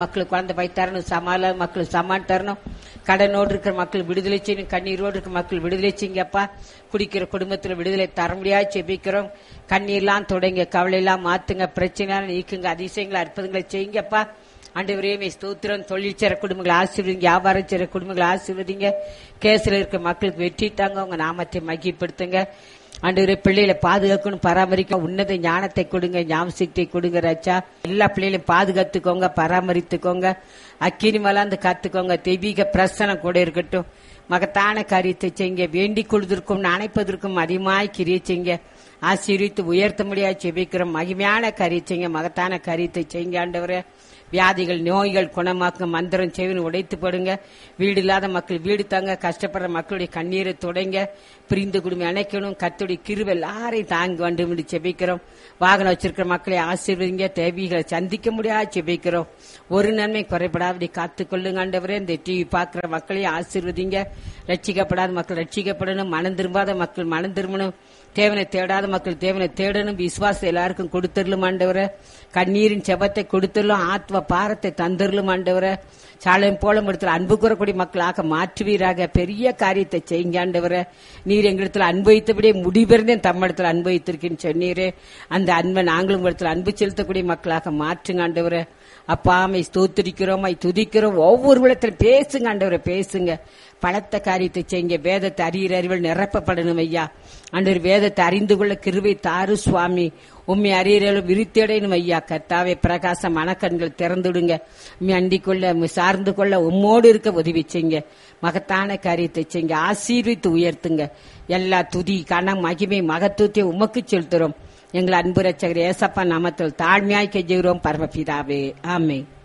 மக்களுக்கு குழந்தை போய் தரணும் சமாள மக்களுக்கு சமான் தரணும் கடனோடு இருக்கிற மக்கள் விடுதலை செய்யணும் கண்ணீரோடு இருக்கிற மக்கள் விடுதலை செய்யுங்கப்பா குடிக்கிற குடும்பத்துல விடுதலை தர முடியாது செபிக்கிறோம் கண்ணீர்லாம் தொடங்க கவலையெல்லாம் மாத்துங்க பிரச்சனை நீக்குங்க அதிசயங்களை அற்புதங்களை செய்யுங்கப்பா ஆண்டவரே ஸ்தோத்திரம் தொழில் செய்ற குடும்பங்களை ஆசீர்வதிங்க வியாபாரம் செய்ற குடும்பங்களை ஆசீர்வதிங்க கேஸ்ல இருக்க மக்களுக்கு வெற்றி தாங்க உங்க நாமத்தை மகிப்படுத்துங்க ஆண்டவரே பிள்ளைகளை பாதுகாக்கணும் பராமரிக்க உன்னத ஞானத்தை கொடுங்க ஞாபகத்தை கொடுங்க ராச்சா எல்லா பிள்ளைகளையும் பாதுகாத்துக்கோங்க பராமரித்துக்கோங்க அக்கினி மலாந்து காத்துக்கோங்க தெய்வீக பிரசனம் கூட இருக்கட்டும் மகத்தான காரியத்தை செய்யுங்க வேண்டிக் கொள்வதற்கும் அணைப்பதற்கும் அதிகமாய் கிரியை செய்யுங்க ஆசீர்வித்து உயர்த்த முடியாது செபிக்கிறோம் மகிமையான காரியம் செய்யுங்க மகத்தான காரியத்தை செய்யுங்க ஆண்டவரே வியாதிகள் நோய்கள் குணமாக்க மந்திரம் செவின்னு உடைத்து போடுங்க வீடு இல்லாத மக்கள் வீடு தாங்க கஷ்டப்படுற மக்களுடைய கண்ணீரை தொடங்க பிரிந்து குடும்பம் அணைக்கணும் கத்துடைய கிருவை எல்லாரையும் தாங்க வேண்டும் என்று செபிக்கிறோம் வாகனம் வச்சிருக்கிற மக்களை ஆசீர்வதிங்க தேவிகளை சந்திக்க முடியாது செபிக்கிறோம் ஒரு நன்மை குறைபடாதபடி காத்துக்கொள்ளுங்க ஆண்டவரே இந்த டிவி பார்க்கிற மக்களையும் ஆசீர்வதிங்க ரட்சிக்கப்படாத மக்கள் ரட்சிக்கப்படணும் மனம் திரும்பாத மக்கள் மனம் திரும்பணும் தேவனை தேடாத மக்கள் தேவனை தேடணும் விசுவாசம் எல்லாருக்கும் கொடுத்துடலும் ஆண்டவரை கண்ணீரின் செபத்தை கொடுத்துடலும் ஆத்ம பாரத்தை தந்துடலும் ஆண்டவரை சாலையும் போல இடத்துல அன்பு கூறக்கூடிய மக்களாக மாற்றுவீராக பெரிய காரியத்தை செய்யுங்க ஆண்டவரை நீர் எங்களிடத்துல அனுபவித்தபடியே முடிபிறந்தேன் தம்மிடத்துல அனுபவித்திருக்கேன்னு சொன்னீரே அந்த அன்பை நாங்களும் இடத்துல அன்பு செலுத்தக்கூடிய மக்களாக மாற்றுங்க ஆண்டவரை அப்பாமை ஸ்தோத்திரிக்கிறோம் துதிக்கிறோம் ஒவ்வொரு விடத்திலும் பேசுங்க ஆண்டவரை பேசுங்க பலத்த காரியத்தை செய்யுங்க வேதத்தை அறிகிற அறிவில் நிரப்பப்படணும் ஐயா ஆண்டவர் வேதத்தை அறிந்து கொள்ள கிருவை தாரு சுவாமி உண்மை அறியறலும் விரித்தடையணும் ஐயா கர்த்தாவே பிரகாச மனக்கண்கள் திறந்துடுங்க உண்மை அண்டிக் கொள்ள உம்மை சார்ந்து கொள்ள உம்மோடு இருக்க உதவி செய்யுங்க மகத்தான காரியத்தை செய்யுங்க ஆசீர்வித்து உயர்த்துங்க எல்லா துதி கணம் மகிமை மகத்துவத்தை உமக்கு செலுத்துறோம் எங்கள் அன்பு ரச்சகர் ஏசப்பா நாமத்தில் தாழ்மையாய் கெஞ்சுகிறோம் பரமபிதாவே ஆமே